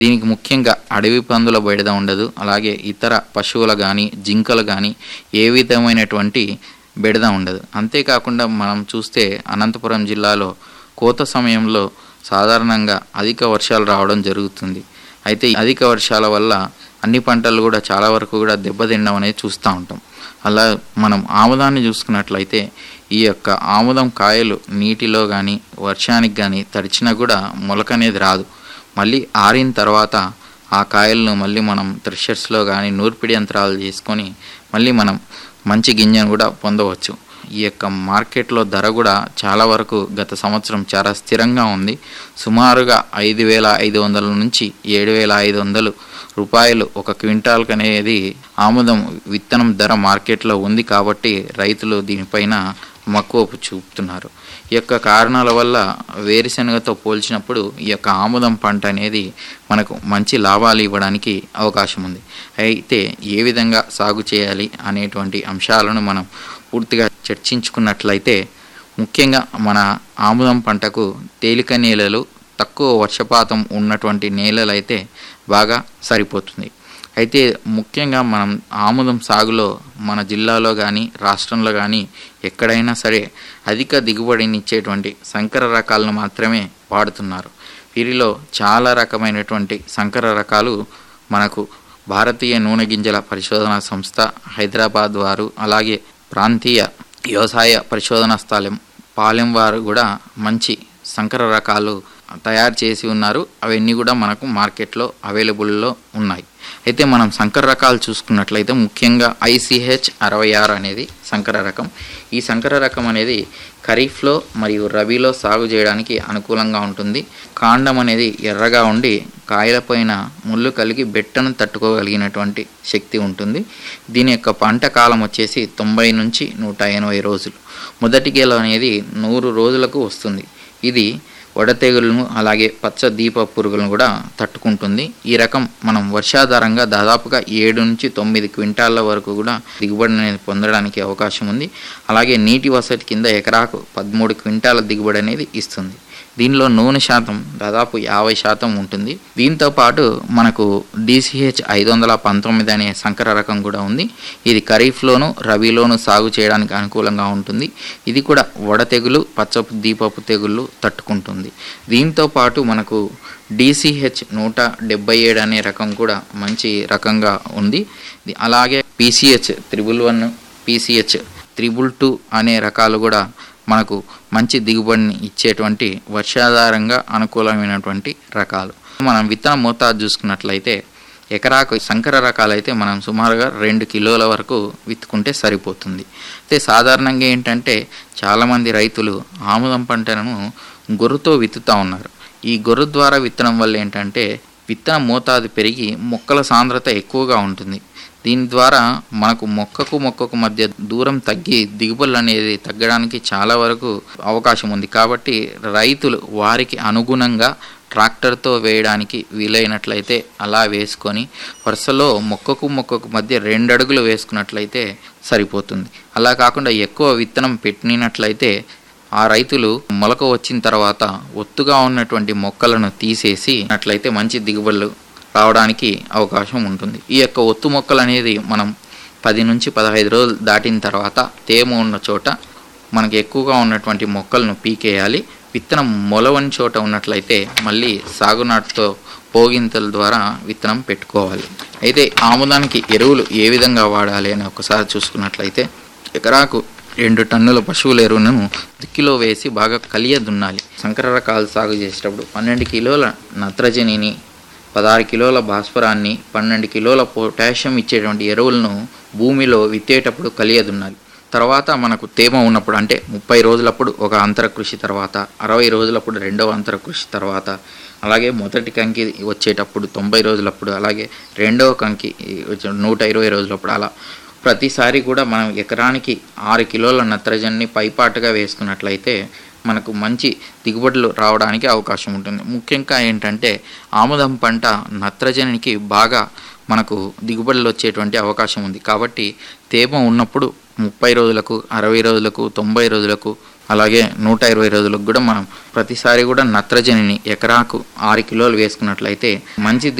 దీనికి ముఖ్యంగా అడవి పందుల బెడద ఉండదు అలాగే ఇతర పశువుల కానీ జింకలు కానీ ఏ విధమైనటువంటి బెడద ఉండదు అంతేకాకుండా మనం చూస్తే అనంతపురం జిల్లాలో కోత సమయంలో సాధారణంగా అధిక వర్షాలు రావడం జరుగుతుంది అయితే ఈ అధిక వర్షాల వల్ల అన్ని పంటలు కూడా చాలా వరకు కూడా దెబ్బతినడం అనేది చూస్తూ ఉంటాం అలా మనం ఆముదాన్ని చూసుకున్నట్లయితే ఈ యొక్క ఆముదం కాయలు నీటిలో కానీ వర్షానికి కానీ తడిచినా కూడా మొలక అనేది రాదు మళ్ళీ ఆరిన తర్వాత ఆ కాయలను మళ్ళీ మనం థ్రెషర్స్లో కానీ నూర్పిడి యంత్రాలు చేసుకొని మళ్ళీ మనం మంచి గింజను కూడా పొందవచ్చు ఈ యొక్క మార్కెట్లో ధర కూడా చాలా వరకు గత సంవత్సరం చాలా స్థిరంగా ఉంది సుమారుగా ఐదు వేల ఐదు వందల నుంచి ఏడు వేల ఐదు వందలు రూపాయలు ఒక క్వింటాల్కి అనేది ఆముదం విత్తనం ధర మార్కెట్లో ఉంది కాబట్టి రైతులు దీనిపైన మక్కువ చూపుతున్నారు ఈ యొక్క కారణాల వల్ల వేరుశనగతో పోల్చినప్పుడు ఈ యొక్క ఆముదం పంట అనేది మనకు మంచి లాభాలు ఇవ్వడానికి అవకాశం ఉంది అయితే ఏ విధంగా సాగు చేయాలి అనేటువంటి అంశాలను మనం పూర్తిగా చర్చించుకున్నట్లయితే ముఖ్యంగా మన ఆముదం పంటకు తేలిక నేలలు తక్కువ వర్షపాతం ఉన్నటువంటి నేలలు అయితే బాగా సరిపోతుంది అయితే ముఖ్యంగా మనం ఆముదం సాగులో మన జిల్లాలో కానీ రాష్ట్రంలో కానీ ఎక్కడైనా సరే అధిక దిగుబడినిచ్చేటువంటి సంకర రకాలను మాత్రమే వాడుతున్నారు వీరిలో చాలా రకమైనటువంటి సంకర రకాలు మనకు భారతీయ నూనె గింజల పరిశోధనా సంస్థ హైదరాబాద్ వారు అలాగే ప్రాంతీయ వ్యవసాయ పరిశోధనా స్థలం పాలెం వారు కూడా మంచి సంకర రకాలు తయారు చేసి ఉన్నారు అవన్నీ కూడా మనకు మార్కెట్లో అవైలబుల్లో ఉన్నాయి అయితే మనం సంకర రకాలు చూసుకున్నట్లయితే ముఖ్యంగా ఐసిహెచ్ అరవై ఆరు అనేది సంకర రకం ఈ సంకర రకం అనేది ఖరీఫ్లో మరియు రబీలో సాగు చేయడానికి అనుకూలంగా ఉంటుంది కాండం అనేది ఎర్రగా ఉండి కాయలపైన ముళ్ళు కలిగి బెట్టను తట్టుకోగలిగినటువంటి శక్తి ఉంటుంది దీని యొక్క పంట కాలం వచ్చేసి తొంభై నుంచి నూట ఎనభై రోజులు మొదటి గేల అనేది నూరు రోజులకు వస్తుంది ఇది వడతెగులను అలాగే పచ్చ దీప పురుగులను కూడా తట్టుకుంటుంది ఈ రకం మనం వర్షాధారంగా దాదాపుగా ఏడు నుంచి తొమ్మిది క్వింటాళ్ళ వరకు కూడా దిగుబడి అనేది పొందడానికి అవకాశం ఉంది అలాగే నీటి వసతి కింద ఎకరాకు పదమూడు క్వింటాల దిగుబడి అనేది ఇస్తుంది దీనిలో నూనె శాతం దాదాపు యాభై శాతం ఉంటుంది దీంతో పాటు మనకు డిసిహెచ్ ఐదు వందల పంతొమ్మిది అనే సంకర రకం కూడా ఉంది ఇది ఖరీఫ్లోను రబీలోను సాగు చేయడానికి అనుకూలంగా ఉంటుంది ఇది కూడా వడ తెగులు పచ్చపు దీపపు తెగుళ్ళు తట్టుకుంటుంది దీంతో పాటు మనకు డిసిహెచ్ నూట డెబ్బై ఏడు అనే రకం కూడా మంచి రకంగా ఉంది ఇది అలాగే PCH triple one PCH triple two అనే రకాలు కూడా మనకు మంచి దిగుబడిని ఇచ్చేటువంటి వర్షాధారంగా అనుకూలమైనటువంటి రకాలు మనం విత్తన మోతాదు చూసుకున్నట్లయితే ఎకరాకు సంకర రకాలైతే మనం సుమారుగా రెండు కిలోల వరకు విత్తుకుంటే సరిపోతుంది అయితే సాధారణంగా ఏంటంటే చాలామంది రైతులు ఆముదం పంటను గొర్రుతో విత్తుతూ ఉన్నారు ఈ గొర్రు ద్వారా విత్తనం వల్ల ఏంటంటే విత్తన మోతాదు పెరిగి మొక్కల సాంద్రత ఎక్కువగా ఉంటుంది దీని ద్వారా మనకు మొక్కకు మొక్కకు మధ్య దూరం తగ్గి దిగుబడులు అనేది తగ్గడానికి చాలా వరకు అవకాశం ఉంది కాబట్టి రైతులు వారికి అనుగుణంగా ట్రాక్టర్తో వేయడానికి వీలైనట్లయితే అలా వేసుకొని వరుసలో మొక్కకు మొక్కకు మధ్య రెండు అడుగులు వేసుకున్నట్లయితే సరిపోతుంది అలా కాకుండా ఎక్కువ విత్తనం పెట్టినట్లయితే ఆ రైతులు మొలక వచ్చిన తర్వాత ఒత్తుగా ఉన్నటువంటి మొక్కలను తీసేసి అట్లయితే మంచి దిగుబడులు రావడానికి అవకాశం ఉంటుంది ఈ యొక్క ఒత్తు మొక్కలు అనేది మనం పది నుంచి పదహైదు రోజులు దాటిన తర్వాత తేమ ఉన్న చోట మనకి ఎక్కువగా ఉన్నటువంటి మొక్కలను పీకేయాలి విత్తనం మొలవని చోట ఉన్నట్లయితే మళ్ళీ సాగునాటుతో పోగింతల ద్వారా విత్తనం పెట్టుకోవాలి అయితే ఆముదానికి ఎరువులు ఏ విధంగా వాడాలి అని ఒకసారి చూసుకున్నట్లయితే ఎకరాకు రెండు టన్నుల పశువుల ఎరువును దిక్కిలో వేసి బాగా కలియ దున్నాలి సంకర రకాలు సాగు చేసేటప్పుడు పన్నెండు కిలోల నత్రజనిని పదహారు కిలోల భాస్వరాన్ని పన్నెండు కిలోల పొటాషియం ఇచ్చేటువంటి ఎరువులను భూమిలో విత్తేటప్పుడు కలియదున్నాలి తర్వాత మనకు తేమ ఉన్నప్పుడు అంటే ముప్పై రోజులప్పుడు ఒక అంతర కృషి తర్వాత అరవై రోజులప్పుడు రెండవ అంతర కృషి తర్వాత అలాగే మొదటి కంకి వచ్చేటప్పుడు తొంభై రోజులప్పుడు అలాగే రెండవ కంకి వచ్చే నూట ఇరవై రోజులప్పుడు అలా ప్రతిసారి కూడా మనం ఎకరానికి ఆరు కిలోల నత్రజనిని పైపాటుగా వేసుకున్నట్లయితే మనకు మంచి దిగుబడులు రావడానికి అవకాశం ఉంటుంది ముఖ్యంగా ఏంటంటే ఆముదం పంట నత్రజనికి బాగా మనకు దిగుబడులు వచ్చేటువంటి అవకాశం ఉంది కాబట్టి తేమ ఉన్నప్పుడు ముప్పై రోజులకు అరవై రోజులకు తొంభై రోజులకు అలాగే నూట ఇరవై రోజులకు కూడా మనం ప్రతిసారి కూడా నత్రజనిని ఎకరాకు ఆరు కిలోలు వేసుకున్నట్లయితే మంచి